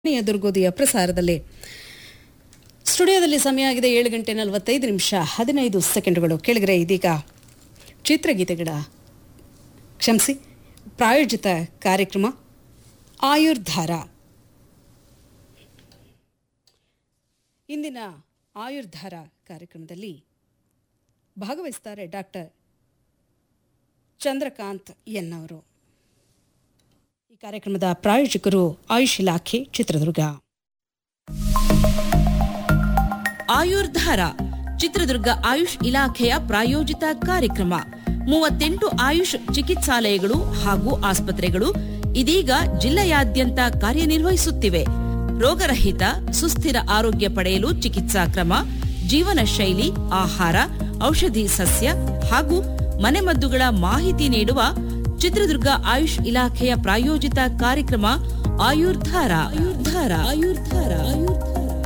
ಯ ದುರ್ಗೋದಿಯ ಪ್ರಸಾರದಲ್ಲಿ ಸ್ಟುಡಿಯೋದಲ್ಲಿ ಸಮಯ ಆಗಿದೆ ಏಳು ಗಂಟೆ ನಲವತ್ತೈದು ನಿಮಿಷ ಹದಿನೈದು ಸೆಕೆಂಡುಗಳು ಕೆಳಗರೆ ಇದೀಗ ಚಿತ್ರಗೀತೆಗಳ ಕ್ಷಮಿಸಿ ಪ್ರಾಯೋಜಿತ ಕಾರ್ಯಕ್ರಮ ಆಯುರ್ಧಾರ ಇಂದಿನ ಆಯುರ್ಧಾರ ಕಾರ್ಯಕ್ರಮದಲ್ಲಿ ಭಾಗವಹಿಸ್ತಾರೆ ಡಾಕ್ಟರ್ ಚಂದ್ರಕಾಂತ್ ಎನ್ ಅವರು ಈ ಕಾರ್ಯಕ್ರಮದ ಪ್ರಾಯೋಜಕರು ಆಯುಷ್ ಇಲಾಖೆ ಚಿತ್ರದುರ್ಗ ಆಯುರ್ಧಾರ ಚಿತ್ರದುರ್ಗ ಆಯುಷ್ ಇಲಾಖೆಯ ಪ್ರಾಯೋಜಿತ ಕಾರ್ಯಕ್ರಮ ಮೂವತ್ತೆಂಟು ಆಯುಷ್ ಚಿಕಿತ್ಸಾಲಯಗಳು ಹಾಗೂ ಆಸ್ಪತ್ರೆಗಳು ಇದೀಗ ಜಿಲ್ಲೆಯಾದ್ಯಂತ ಕಾರ್ಯನಿರ್ವಹಿಸುತ್ತಿವೆ ರೋಗರಹಿತ ಸುಸ್ಥಿರ ಆರೋಗ್ಯ ಪಡೆಯಲು ಚಿಕಿತ್ಸಾ ಕ್ರಮ ಜೀವನ ಶೈಲಿ ಆಹಾರ ಔಷಧಿ ಸಸ್ಯ ಹಾಗೂ ಮನೆಮದ್ದುಗಳ ಮಾಹಿತಿ ನೀಡುವ ಚಿತ್ರದುರ್ಗ ಆಯುಷ್ ಇಲಾಖೆಯ ಪ್ರಾಯೋಜಿತ ಕಾರ್ಯಕ್ರಮ ಆಯುರ್ಧಾರ ಆಯುರ್ಧಾರ ಆಯುರ್ಧಾರ ಆಯುರ್ಧಾರ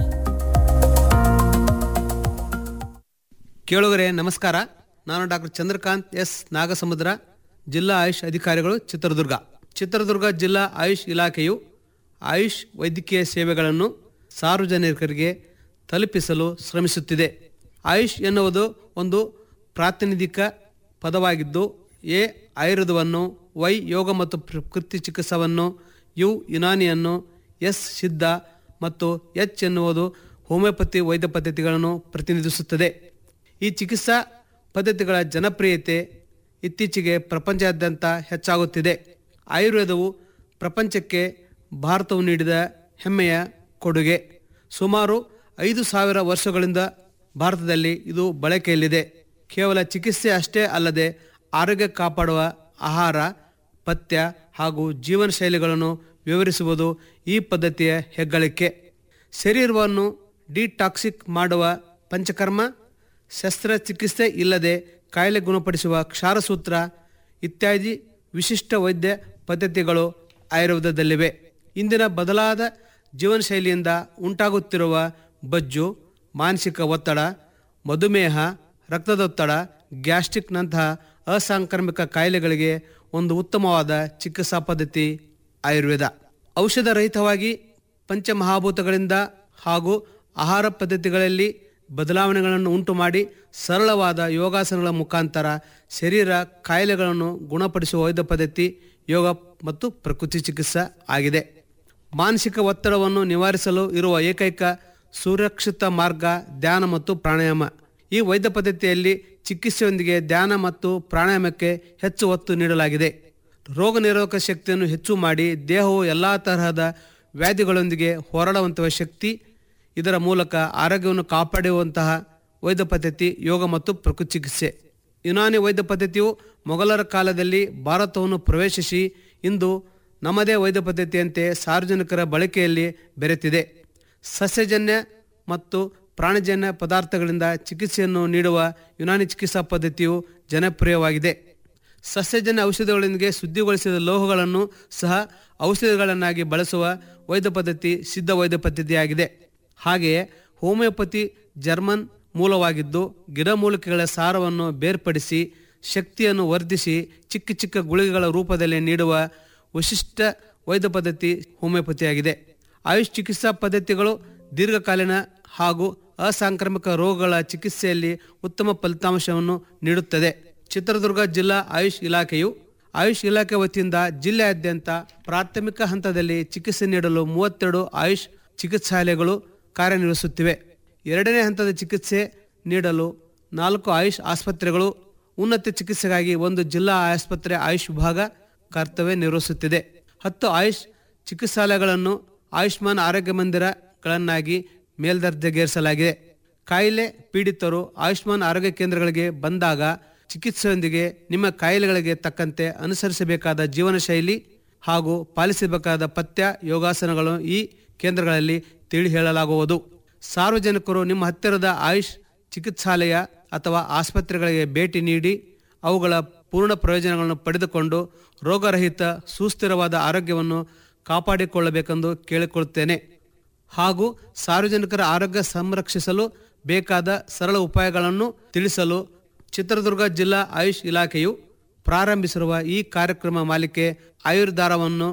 ಕೇಳುಗರೆ ನಮಸ್ಕಾರ ನಾನು ಡಾಕ್ಟರ್ ಚಂದ್ರಕಾಂತ್ ಎಸ್ ನಾಗಸಮುದ್ರ ಜಿಲ್ಲಾ ಆಯುಷ್ ಅಧಿಕಾರಿಗಳು ಚಿತ್ರದುರ್ಗ ಚಿತ್ರದುರ್ಗ ಜಿಲ್ಲಾ ಆಯುಷ್ ಇಲಾಖೆಯು ಆಯುಷ್ ವೈದ್ಯಕೀಯ ಸೇವೆಗಳನ್ನು ಸಾರ್ವಜನಿಕರಿಗೆ ತಲುಪಿಸಲು ಶ್ರಮಿಸುತ್ತಿದೆ ಆಯುಷ್ ಎನ್ನುವುದು ಒಂದು ಪ್ರಾತಿನಿಧಿಕ ಪದವಾಗಿದ್ದು ಎ ಆಯುರ್ವೇದವನ್ನು ವೈ ಯೋಗ ಮತ್ತು ಪ್ರಕೃತಿ ಚಿಕಿತ್ಸವನ್ನು ಯು ಯುನಾನಿಯನ್ನು ಎಸ್ ಸಿದ್ಧ ಮತ್ತು ಎಚ್ ಎನ್ನುವುದು ಹೋಮಿಯೋಪತಿ ವೈದ್ಯ ಪದ್ಧತಿಗಳನ್ನು ಪ್ರತಿನಿಧಿಸುತ್ತದೆ ಈ ಚಿಕಿತ್ಸಾ ಪದ್ಧತಿಗಳ ಜನಪ್ರಿಯತೆ ಇತ್ತೀಚೆಗೆ ಪ್ರಪಂಚಾದ್ಯಂತ ಹೆಚ್ಚಾಗುತ್ತಿದೆ ಆಯುರ್ವೇದವು ಪ್ರಪಂಚಕ್ಕೆ ಭಾರತವು ನೀಡಿದ ಹೆಮ್ಮೆಯ ಕೊಡುಗೆ ಸುಮಾರು ಐದು ಸಾವಿರ ವರ್ಷಗಳಿಂದ ಭಾರತದಲ್ಲಿ ಇದು ಬಳಕೆಯಲ್ಲಿದೆ ಕೇವಲ ಚಿಕಿತ್ಸೆ ಅಷ್ಟೇ ಅಲ್ಲದೆ ಆರೋಗ್ಯ ಕಾಪಾಡುವ ಆಹಾರ ಪಥ್ಯ ಹಾಗೂ ಜೀವನ ಶೈಲಿಗಳನ್ನು ವಿವರಿಸುವುದು ಈ ಪದ್ಧತಿಯ ಹೆಗ್ಗಳಿಕೆ ಶರೀರವನ್ನು ಡಿಟಾಕ್ಸಿಕ್ ಮಾಡುವ ಪಂಚಕರ್ಮ ಶಸ್ತ್ರಚಿಕಿತ್ಸೆ ಇಲ್ಲದೆ ಕಾಯಿಲೆ ಗುಣಪಡಿಸುವ ಕ್ಷಾರಸೂತ್ರ ಇತ್ಯಾದಿ ವಿಶಿಷ್ಟ ವೈದ್ಯ ಪದ್ಧತಿಗಳು ಆಯುರ್ವೇದದಲ್ಲಿವೆ ಇಂದಿನ ಬದಲಾದ ಜೀವನ ಶೈಲಿಯಿಂದ ಉಂಟಾಗುತ್ತಿರುವ ಬಜ್ಜು ಮಾನಸಿಕ ಒತ್ತಡ ಮಧುಮೇಹ ರಕ್ತದೊತ್ತಡ ಗ್ಯಾಸ್ಟ್ರಿಕ್ನಂತಹ ಅಸಾಂಕ್ರಾಮಿಕ ಕಾಯಿಲೆಗಳಿಗೆ ಒಂದು ಉತ್ತಮವಾದ ಚಿಕಿತ್ಸಾ ಪದ್ಧತಿ ಆಯುರ್ವೇದ ಔಷಧ ರಹಿತವಾಗಿ ಪಂಚಮಹಾಭೂತಗಳಿಂದ ಹಾಗೂ ಆಹಾರ ಪದ್ಧತಿಗಳಲ್ಲಿ ಬದಲಾವಣೆಗಳನ್ನು ಉಂಟು ಮಾಡಿ ಸರಳವಾದ ಯೋಗಾಸನಗಳ ಮುಖಾಂತರ ಶರೀರ ಕಾಯಿಲೆಗಳನ್ನು ಗುಣಪಡಿಸುವ ವೈದ್ಯ ಪದ್ಧತಿ ಯೋಗ ಮತ್ತು ಪ್ರಕೃತಿ ಚಿಕಿತ್ಸಾ ಆಗಿದೆ ಮಾನಸಿಕ ಒತ್ತಡವನ್ನು ನಿವಾರಿಸಲು ಇರುವ ಏಕೈಕ ಸುರಕ್ಷಿತ ಮಾರ್ಗ ಧ್ಯಾನ ಮತ್ತು ಪ್ರಾಣಾಯಾಮ ಈ ವೈದ್ಯ ಪದ್ಧತಿಯಲ್ಲಿ ಚಿಕಿತ್ಸೆಯೊಂದಿಗೆ ಧ್ಯಾನ ಮತ್ತು ಪ್ರಾಣಾಯಾಮಕ್ಕೆ ಹೆಚ್ಚು ಒತ್ತು ನೀಡಲಾಗಿದೆ ರೋಗ ನಿರೋಧಕ ಶಕ್ತಿಯನ್ನು ಹೆಚ್ಚು ಮಾಡಿ ದೇಹವು ಎಲ್ಲ ತರಹದ ವ್ಯಾಧಿಗಳೊಂದಿಗೆ ಹೋರಾಡುವಂತಹ ಶಕ್ತಿ ಇದರ ಮೂಲಕ ಆರೋಗ್ಯವನ್ನು ಕಾಪಾಡುವಂತಹ ವೈದ್ಯ ಪದ್ಧತಿ ಯೋಗ ಮತ್ತು ಪ್ರಕೃತಿ ಚಿಕಿತ್ಸೆ ಯುನಾನಿ ವೈದ್ಯ ಪದ್ಧತಿಯು ಮೊಘಲರ ಕಾಲದಲ್ಲಿ ಭಾರತವನ್ನು ಪ್ರವೇಶಿಸಿ ಇಂದು ನಮ್ಮದೇ ವೈದ್ಯ ಪದ್ಧತಿಯಂತೆ ಸಾರ್ವಜನಿಕರ ಬಳಕೆಯಲ್ಲಿ ಬೆರೆತಿದೆ ಸಸ್ಯಜನ್ಯ ಮತ್ತು ಪ್ರಾಣಿಜನ್ಯ ಪದಾರ್ಥಗಳಿಂದ ಚಿಕಿತ್ಸೆಯನ್ನು ನೀಡುವ ಯುನಾನಿ ಚಿಕಿತ್ಸಾ ಪದ್ಧತಿಯು ಜನಪ್ರಿಯವಾಗಿದೆ ಸಸ್ಯಜನ್ಯ ಔಷಧಿಗಳೊಂದಿಗೆ ಶುದ್ಧಿಗೊಳಿಸಿದ ಲೋಹಗಳನ್ನು ಸಹ ಔಷಧಿಗಳನ್ನಾಗಿ ಬಳಸುವ ವೈದ್ಯ ಪದ್ಧತಿ ಸಿದ್ಧ ವೈದ್ಯ ಪದ್ಧತಿಯಾಗಿದೆ ಹಾಗೆಯೇ ಹೋಮಿಯೋಪತಿ ಜರ್ಮನ್ ಮೂಲವಾಗಿದ್ದು ಗಿಡಮೂಲಿಕೆಗಳ ಸಾರವನ್ನು ಬೇರ್ಪಡಿಸಿ ಶಕ್ತಿಯನ್ನು ವರ್ಧಿಸಿ ಚಿಕ್ಕ ಚಿಕ್ಕ ಗುಳಿಗೆಗಳ ರೂಪದಲ್ಲಿ ನೀಡುವ ವಿಶಿಷ್ಟ ವೈದ್ಯ ಪದ್ಧತಿ ಹೋಮಿಯೋಪತಿಯಾಗಿದೆ ಆಯುಷ್ ಚಿಕಿತ್ಸಾ ಪದ್ಧತಿಗಳು ದೀರ್ಘಕಾಲೀನ ಹಾಗೂ ಅಸಾಂಕ್ರಾಮಿಕ ರೋಗಗಳ ಚಿಕಿತ್ಸೆಯಲ್ಲಿ ಉತ್ತಮ ಫಲಿತಾಂಶವನ್ನು ನೀಡುತ್ತದೆ ಚಿತ್ರದುರ್ಗ ಜಿಲ್ಲಾ ಆಯುಷ್ ಇಲಾಖೆಯು ಆಯುಷ್ ಇಲಾಖೆ ವತಿಯಿಂದ ಜಿಲ್ಲೆಯಾದ್ಯಂತ ಪ್ರಾಥಮಿಕ ಹಂತದಲ್ಲಿ ಚಿಕಿತ್ಸೆ ನೀಡಲು ಮೂವತ್ತೆರಡು ಆಯುಷ್ ಚಿಕಿತ್ಸಾಲಯಗಳು ಕಾರ್ಯನಿರ್ವಹಿಸುತ್ತಿವೆ ಎರಡನೇ ಹಂತದ ಚಿಕಿತ್ಸೆ ನೀಡಲು ನಾಲ್ಕು ಆಯುಷ್ ಆಸ್ಪತ್ರೆಗಳು ಉನ್ನತ ಚಿಕಿತ್ಸೆಗಾಗಿ ಒಂದು ಜಿಲ್ಲಾ ಆಸ್ಪತ್ರೆ ಆಯುಷ್ ವಿಭಾಗ ಕರ್ತವ್ಯ ನಿರ್ವಹಿಸುತ್ತಿದೆ ಹತ್ತು ಆಯುಷ್ ಚಿಕಿತ್ಸಾಲಯಗಳನ್ನು ಆಯುಷ್ಮಾನ್ ಆರೋಗ್ಯ ಮಂದಿರಗಳನ್ನಾಗಿ ಮೇಲ್ದರ್ಜೆಗೇರಿಸಲಾಗಿದೆ ಕಾಯಿಲೆ ಪೀಡಿತರು ಆಯುಷ್ಮಾನ್ ಆರೋಗ್ಯ ಕೇಂದ್ರಗಳಿಗೆ ಬಂದಾಗ ಚಿಕಿತ್ಸೆಯೊಂದಿಗೆ ನಿಮ್ಮ ಕಾಯಿಲೆಗಳಿಗೆ ತಕ್ಕಂತೆ ಅನುಸರಿಸಬೇಕಾದ ಜೀವನ ಶೈಲಿ ಹಾಗೂ ಪಾಲಿಸಬೇಕಾದ ಪಥ್ಯ ಯೋಗಾಸನಗಳು ಈ ಕೇಂದ್ರಗಳಲ್ಲಿ ತಿಳಿ ಹೇಳಲಾಗುವುದು ಸಾರ್ವಜನಿಕರು ನಿಮ್ಮ ಹತ್ತಿರದ ಆಯುಷ್ ಚಿಕಿತ್ಸಾಲಯ ಅಥವಾ ಆಸ್ಪತ್ರೆಗಳಿಗೆ ಭೇಟಿ ನೀಡಿ ಅವುಗಳ ಪೂರ್ಣ ಪ್ರಯೋಜನಗಳನ್ನು ಪಡೆದುಕೊಂಡು ರೋಗರಹಿತ ಸುಸ್ಥಿರವಾದ ಆರೋಗ್ಯವನ್ನು ಕಾಪಾಡಿಕೊಳ್ಳಬೇಕೆಂದು ಕೇಳಿಕೊಳ್ಳುತ್ತೇನೆ ಹಾಗೂ ಸಾರ್ವಜನಿಕರ ಆರೋಗ್ಯ ಸಂರಕ್ಷಿಸಲು ಬೇಕಾದ ಸರಳ ಉಪಾಯಗಳನ್ನು ತಿಳಿಸಲು ಚಿತ್ರದುರ್ಗ ಜಿಲ್ಲಾ ಆಯುಷ್ ಇಲಾಖೆಯು ಪ್ರಾರಂಭಿಸಿರುವ ಈ ಕಾರ್ಯಕ್ರಮ ಮಾಲಿಕೆ ಆಯುರ್ಧಾರವನ್ನು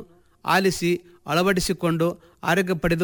ಆಲಿಸಿ ಅಳವಡಿಸಿಕೊಂಡು ಆರೋಗ್ಯ ಪಡೆದು